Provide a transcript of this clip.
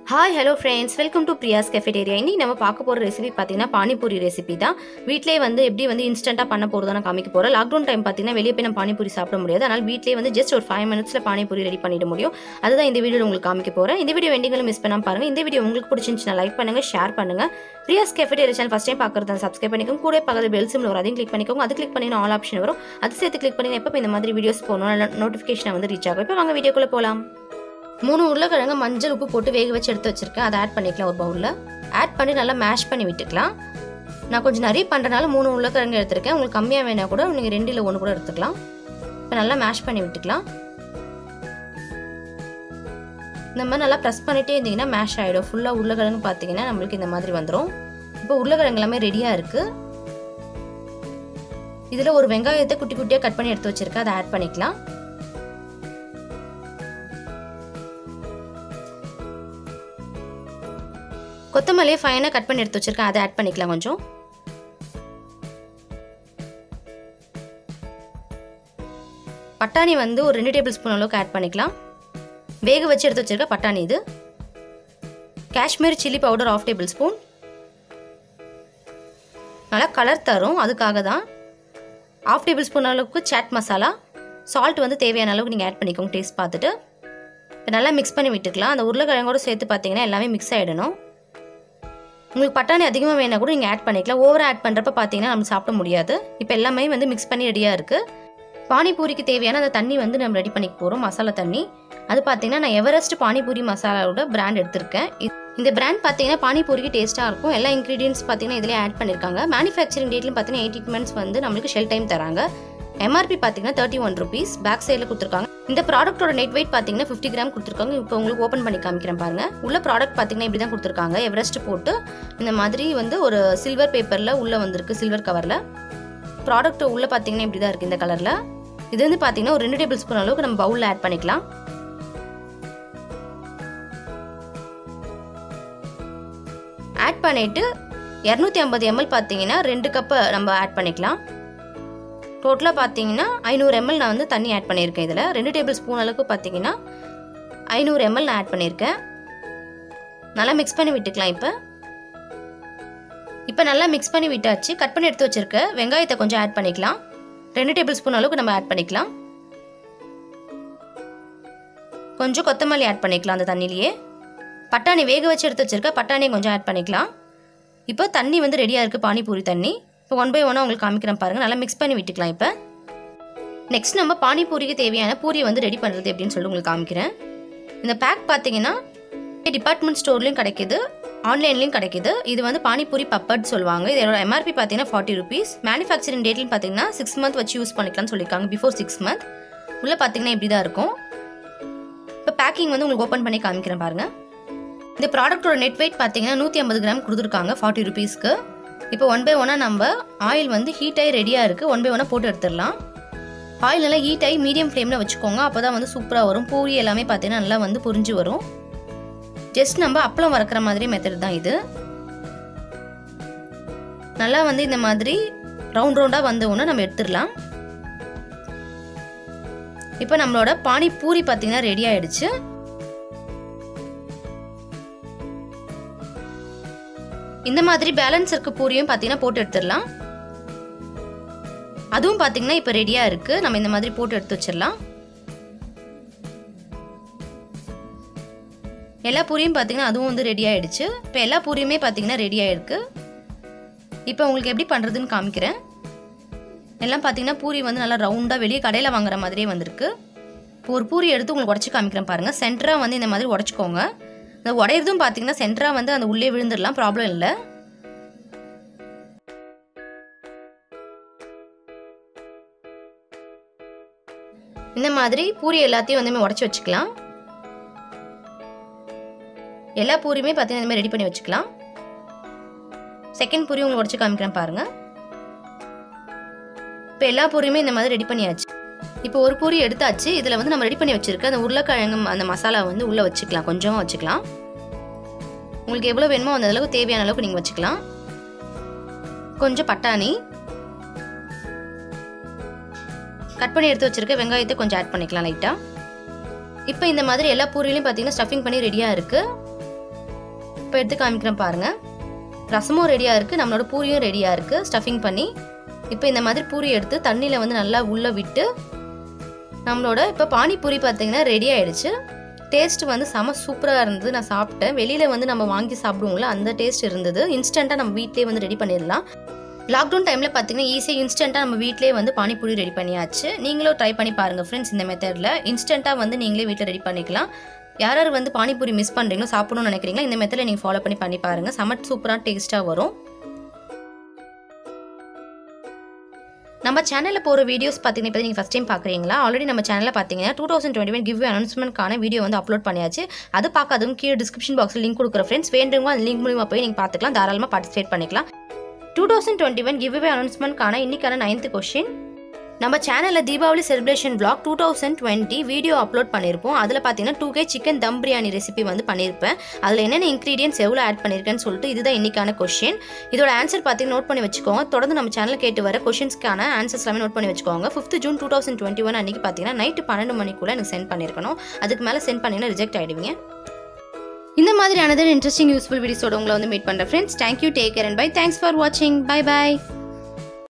hi hello friends welcome to Priya's cafeteria இன்னைக்கு நம்ம பார்க்க போகிற ரெசிபி பார்த்தீங்கன்னா பானிபூரி ரெசிபி தான் வீட்டிலே வந்து எப்படி வந்து இன்ஸ்டண்ட்டாக பண்ண போகிறதா நான் காமிக்க போகிறேன் லாக்டவுன் டைம் பார்த்தீங்கன்னா வெளியே போய் நம்ம பானிபூரி சாப்பிட முடியாது அதனால் வீட்டிலே வந்து ஜஸ்ட் ஒரு ஃபைவ் மினிட்ஸில் பானிபூரி ரெடி பண்ணிட முடியும் அதுதான் இந்த வீடியோ உங்களுக்கு காமிக்க போகிறேன் இந்த வீடியோ வெண்டிங்களும் மிஸ் பண்ணாம பாருங்கள் இந்த வீடியோ உங்களுக்கு பிடிச்சிருந்துச்சுன்னா லைக் பண்ணுங்கள் ஷேர் பண்ணுங்கள் Priya's cafeteria channel first time பார்க்குறதா சப்ஸ்கிரைப் பண்ணிக்கோங்க கூட பக்கத்தில் பெல் சிம்ல வரும் அதையும் கிளிக் பண்ணிக்கோங்க அது கிளிக் பண்ணி ஆல் ஆப்ஷன் வரும் அது சேர்த்து கிளிக் பண்ணி எப்போ இந்த மாதிரி வீடியோஸ் போகணும் நோட்டிஃபிகேஷன் வந்து ரீச் ஆகும் இப்போ வாங்க வீடியோக்குள்ளே போகலாம் மூணு உருளைக்கிழங்கு மஞ்சள் உப்பு போட்டு வேக வச்சு எடுத்து வச்சிருக்கேன் அதை ஆட் பண்ணிக்கலாம் ஒரு பவுலில் ஆட் பண்ணி நல்லா மேஷ் பண்ணி விட்டுக்கலாம் நான் கொஞ்சம் நிறைய பண்ணுறனால மூணு உருளைக்கிழங்கு எடுத்திருக்கேன் உங்களுக்கு கம்மியாக வேணால் கூட நீங்கள் ரெண்டு இல்லை ஒன்று கூட எடுத்துக்கலாம் இப்போ நல்லா மேஷ் பண்ணி விட்டுக்கலாம் இந்த மாதிரி நல்லா ப்ரெஸ் பண்ணிட்டே இருந்தீங்கன்னா மேஷ் ஆகிடும் ஃபுல்லாக உருளைக்கிழங்கு பார்த்தீங்கன்னா நம்மளுக்கு இந்த மாதிரி வந்துடும் இப்போ உருளைக்கிழங்கு எல்லாமே ரெடியாக இருக்குது இதில் ஒரு வெங்காயத்தை குட்டி குட்டியாக கட் பண்ணி எடுத்து வச்சிருக்கேன் அதை ஆட் பண்ணிக்கலாம் கொத்தமல்லியை ஃபைனாக கட் பண்ணி எடுத்து வச்சிருக்கேன் அதை ஆட் பண்ணிக்கலாம் கொஞ்சம் பட்டாணி வந்து ஒரு ரெண்டு டேபிள் ஸ்பூன் அளவுக்கு ஆட் பண்ணிக்கலாம் வேக வச்சு எடுத்து வச்சிருக்க பட்டாணி இது Kashmir chilli powder half tablespoon நல்லா கலர் தரும் அதுக்காக தான் ஆஃப் டேபிள் ஸ்பூன் அளவுக்கு சாட் மசாலா சால்ட் வந்து தேவையான அளவுக்கு நீங்கள் ஆட் பண்ணிக்கோங்க டேஸ்ட் பார்த்துட்டு இப்போ நல்லா மிக்ஸ் பண்ணி விட்டுக்கலாம் அந்த உருளைக்கிழங்கோடு சேர்த்து பார்த்தீங்கன்னா எல்லாமே மிக்ஸ் ஆகிடணும் உங்களுக்கு பட்டாணி அதிகமாக வேணால் கூட நீங்கள் ஆட் பண்ணிக்கலாம் ஓவராக ஆட் பண்ணுறப்ப பார்த்தீங்கன்னா நம்ம சாப்பிட முடியாது இப்போ எல்லாமே வந்து மிக்ஸ் பண்ணி ரெடியாக இருக்குது பானிபூரிக்கு தேவையான அந்த தண்ணி வந்து நம்ம ரெடி பண்ணிக்க போகிறோம் மசாலா தண்ணி அது பார்த்தீங்கன்னா நான் எவரெஸ்ட் பானிபூரி மசாலாவோட பிராண்ட் எடுத்திருக்கேன் இந்த பிராண்ட் பார்த்தீங்கன்னா பானிபூரிக்கு டேஸ்ட்டாக இருக்கும் எல்லா இன்க்ரீடியன்ஸ் பார்த்தீங்கன்னா இதிலே ஆட் பண்ணியிருக்காங்க மேனுஃபேக்சரிங் டேட்லையும் பார்த்தீங்கன்னா எயிட்டி மந்த்ஸ் வந்து நம்மளுக்கு ஷெல் டைம் தராங்க எம்ஆர்பி பார்த்தீங்கன்னா தேர்ட்டி ஒன் ருபீஸ் பேக் சைடில் கொடுத்துருக்காங்க இந்த ப்ராடக்ட்டோட நெட் வெயிட் பார்த்தீங்கன்னா ஃபிஃப்டி கிராம் கொடுத்துருக்காங்க இப்போ உங்களுக்கு ஓப்பன் பண்ணி காமிக்கிறேன் பாருங்க உள்ள ப்ராடக்ட் பார்த்தீங்கன்னா இப்படி தான் கொடுத்துருக்காங்க எவரெஸ்ட் போட்டு இந்த மாதிரி வந்து ஒரு சில்வர் பேப்பரில் உள்ளே வந்திருக்கு சில்வர் கவரில் ப்ராடக்ட் உள்ளே பார்த்தீங்கன்னா இப்படி தான் இருக்குது இந்த கலரில் இது வந்து பார்த்தீங்கன்னா ஒரு ரெண்டு டேபிள் ஸ்பூன் அளவுக்கு நம்ம பவுலில் ஆட் பண்ணிக்கலாம் ஆட் பண்ணிவிட்டு இரநூத்தி ஐம்பது எம்எல் பார்த்தீங்கன்னா ரெண்டு கப்பு நம்ம ஆட் பண்ணிக்கலாம் டோட்டலாக பார்த்தீங்கன்னா ஐநூறு எம்எல் நான் வந்து தண்ணி ஆட் பண்ணியிருக்கேன் இதில் ரெண்டு டேபிள் ஸ்பூன் அளவுக்கு பார்த்தீங்கன்னா ஐநூறு எம்எல் நான் ஆட் பண்ணியிருக்கேன் நல்லா மிக்ஸ் பண்ணி விட்டுக்கலாம் இப்போ இப்போ நல்லா மிக்ஸ் பண்ணி விட்டாச்சு கட் பண்ணி எடுத்து வச்சிருக்க வெங்காயத்தை கொஞ்சம் ஆட் பண்ணிக்கலாம் ரெண்டு டேபிள் ஸ்பூன் அளவுக்கு நம்ம ஆட் பண்ணிக்கலாம் கொஞ்சம் கொத்தமல்லி ஆட் பண்ணிக்கலாம் அந்த தண்ணியிலேயே பட்டாணி வேக வச்சு எடுத்து வச்சிருக்க பட்டாணியை கொஞ்சம் ஆட் பண்ணிக்கலாம் இப்போ தண்ணி வந்து ரெடியாக இருக்குது பானிபூரி தண்ணி இப்போ ஒன் பை ஒன்னாக உங்களுக்கு காமிக்கிறேன் பாருங்கள் நல்லா மிக்ஸ் பண்ணி விட்டுக்கலாம் இப்போ நெக்ஸ்ட் நம்ம பானிபூரிக்கு தேவையான பூரியை வந்து ரெடி பண்ணுறது எப்படின்னு சொல்லி உங்களுக்கு காமிக்கிறேன் இந்த பேக் பார்த்தீங்கன்னா டிபார்ட்மெண்ட் ஸ்டோர்லேயும் கிடைக்கிது ஆன்லைன்லேயும் கிடைக்கிது இது வந்து பானிபூரி பப்பட் சொல்லுவாங்க இதோட எம்ஆர்பி பார்த்தீங்கன்னா ஃபார்ட்டி ருபீஸ் மேனுஃபேக்சரிங் டேட்லையும் பார்த்தீங்கன்னா சிக்ஸ் மந்த் வச்சு யூஸ் பண்ணிக்கலாம்னு சொல்லியிருக்காங்க பிஃபோர் சிக்ஸ் மந்த் உள்ளே பார்த்தீங்கன்னா இப்படி தான் இருக்கும் இப்போ பேக்கிங் வந்து உங்களுக்கு ஓப்பன் பண்ணி காமிக்கிறேன் பாருங்கள் இந்த ப்ராடக்ட்டோட நெட் வெயிட் பார்த்தீங்கன்னா நூற்றி ஐம்பது கிராம் கொடுத்துருக்காங்க ஃபார்ட்டி ருபீஸ்க்கு இப்போ ஒன் பை ஒன்னாக நம்ம ஆயில் வந்து ஹீட் ஆகி ரெடியாக இருக்குது ஒன் பை ஒன்னாக போட்டு எடுத்துடலாம் ஆயில் நல்லா ஹீட் ஆகி மீடியம் ஃப்ளேமில் வச்சுக்கோங்க அப்போ தான் வந்து சூப்பராக வரும் பூரி எல்லாமே பார்த்தீங்கன்னா நல்லா வந்து புரிஞ்சு வரும் ஜஸ்ட் நம்ம அப்பளம் வறக்கிற மாதிரி மெத்தட் தான் இது நல்லா வந்து இந்த மாதிரி ரவுண்ட் ரவுண்டாக வந்த உடனே நம்ம எடுத்துடலாம் இப்போ நம்மளோட பானி பூரி பார்த்தீங்கன்னா ரெடி ஆயிடுச்சு இந்த மாதிரி பேலன்ஸ் இருக்க பூரியும் பார்த்தீங்கன்னா போட்டு எடுத்துடலாம் அதுவும் பார்த்தீங்கன்னா இப்போ ரெடியாக இருக்குது நம்ம இந்த மாதிரி போட்டு எடுத்து வச்சிடலாம் எல்லா பூரியும் பார்த்தீங்கன்னா அதுவும் வந்து ரெடி ஆகிடுச்சு இப்போ எல்லா பூரியுமே பார்த்தீங்கன்னா ரெடி ஆகிருக்கு இப்போ உங்களுக்கு எப்படி பண்ணுறதுன்னு காமிக்கிறேன் எல்லாம் பார்த்தீங்கன்னா பூரி வந்து நல்லா ரவுண்டாக வெளியே கடையில் வாங்குற மாதிரியே வந்திருக்கு இப்போ ஒரு பூரி எடுத்து உங்களுக்கு உடச்சி காமிக்கிறேன் பாருங்கள் சென்டராக வந்து இந்த மாதிரி உடச்சிக்கோங்க இந்த உடையிறதும் பார்த்தீங்கன்னா சென்டராக வந்து அந்த உள்ளே விழுந்துடலாம் ப்ராப்ளம் இல்லை இந்த மாதிரி பூரி எல்லாத்தையும் வந்து உடச்சி வச்சுக்கலாம் எல்லா பூரியுமே பார்த்தீங்கன்னா இந்த மாதிரி ரெடி பண்ணி வச்சுக்கலாம் செகண்ட் பூரி உங்களுக்கு உடச்சி காமிக்கிறேன் பாருங்க இப்போ எல்லா பூரியுமே இந்த மாதிரி ரெடி பண்ணியாச்சு இப்போ ஒரு பூரி எடுத்தாச்சு இதில் வந்து நம்ம ரெடி பண்ணி வச்சிருக்க அந்த உருளைக்கிழங்கு அந்த மசாலா வந்து உள்ளே வச்சுக்கலாம் கொஞ்சமாக வச்சுக்கலாம் உங்களுக்கு எவ்வளோ வேணுமோ அந்த அளவுக்கு தேவையான அளவுக்கு நீங்கள் வச்சுக்கலாம் கொஞ்சம் பட்டாணி கட் பண்ணி எடுத்து வச்சிருக்க வெங்காயத்தை கொஞ்சம் ஆட் பண்ணிக்கலாம் லைட்டாக இப்போ இந்த மாதிரி எல்லா பூரிலையும் பார்த்தீங்கன்னா ஸ்டஃபிங் பண்ணி ரெடியாக இருக்குது இப்போ எடுத்து காமிக்கிறேன் பாருங்கள் ரசமும் ரெடியாக இருக்குது நம்மளோட பூரியும் ரெடியாக இருக்குது ஸ்டஃபிங் பண்ணி இப்போ இந்த மாதிரி பூரி எடுத்து தண்ணியில் வந்து நல்லா உள்ளே விட்டு நம்மளோட இப்போ பானிபூரி பார்த்தீங்கன்னா ரெடி ஆயிடுச்சு டேஸ்ட் வந்து செம சூப்பராக இருந்தது நான் சாப்பிட்டேன் வெளியில் வந்து நம்ம வாங்கி சாப்பிடுவோம்ல அந்த டேஸ்ட் இருந்தது இன்ஸ்டண்ட்டாக நம்ம வீட்டிலே வந்து ரெடி பண்ணிடலாம் லாக்டவுன் டைமில் பார்த்தீங்கன்னா ஈஸியாக இன்ஸ்டண்ட்டாக நம்ம வீட்டிலே வந்து பானிபூரி ரெடி பண்ணியாச்சு நீங்களும் ட்ரை பண்ணி பாருங்கள் ஃப்ரெண்ட்ஸ் இந்த மெத்தடில் இன்ஸ்டண்ட்டாக வந்து நீங்களே வீட்டில் ரெடி பண்ணிக்கலாம் யார் யார் வந்து பானிபூரி மிஸ் பண்ணுறீங்களோ சாப்பிடணும்னு நினைக்கிறீங்களோ இந்த மெத்தடில் நீங்கள் ஃபாலோ பண்ணி பண்ணி பாருங்கள் செம சூப்பராக டேஸ்ட்டாக வரும் நம்ம சேனலில் போகிற வீடியோஸ் பார்த்தீங்கன்னா இப்போ நீங்கள் ஃபஸ்ட் டைம் பார்க்குறீங்களா ஆல்ரெடி நம்ம சேனலில் பார்த்தீங்கன்னா two thousand twenty one give அனௌன்ஸ்மெண்ட்கான வீடியோ வந்து அப்லோட் பண்ணியாச்சு அது பார்க்காதவங்க கீழே டிஸ்கிரிப்ஷன் பாக்ஸில் லிங்க் கொடுக்குற ஃப்ரெண்ட்ஸ் வேண்டுங்க அந்த லிங்க் மூலியமாக போய் நீங்கள் பார்த்துக்கலாம் தாராளமாக பார்ட்டிசிபேட் பண்ணிக்கலாம் two thousand twenty one give அனௌன்ஸ்மெண்ட்கான இன்னைக்கான நைன்த் கொஷின் நம்ம சேனலில் Deepavali celebration vlog two thousand twenty video upload பண்ணியிருப்போம் அதில் பார்த்தீங்கன்னா two K chicken dum biryani recipe வந்து பண்ணியிருப்பேன் அதில் என்னென்ன இன்க்ரீடியன்ஸ் எவ்வளோ ஆட் பண்ணியிருக்கேன்னு சொல்லிட்டு இதுதான் இன்னைக்கான கொஷின் இதோட ஆன்சர் பார்த்தீங்கன்னா நோட் பண்ணி வச்சுக்கோங்க தொடர்ந்து நம்ம சேனல் கேட்டு வர கொஷின்ஸ்க்கான ஆன்சர்ஸ் எல்லாமே நோட் பண்ணி வச்சுக்கோங்க fifth June two thousand twenty one அன்றைக்கி பார்த்தீங்கன்னா நைட்டு பன்னெண்டு மணிக்குள்ளே எனக்கு சென்ட் பண்ணியிருக்கணும் அதுக்கு மேலே சென்ட் பண்ணிங்கன்னா ரிஜெக்ட் ஆகிடுவீங்க இந்த மாதிரி அனதர் இன்ட்ரெஸ்டிங் யூஸ்ஃபுல் வீடியோஸோட உங்களை வந்து மீட் பண்ணுறேன் friends thank you take care and bye thanks for வாட்சிங் பை பை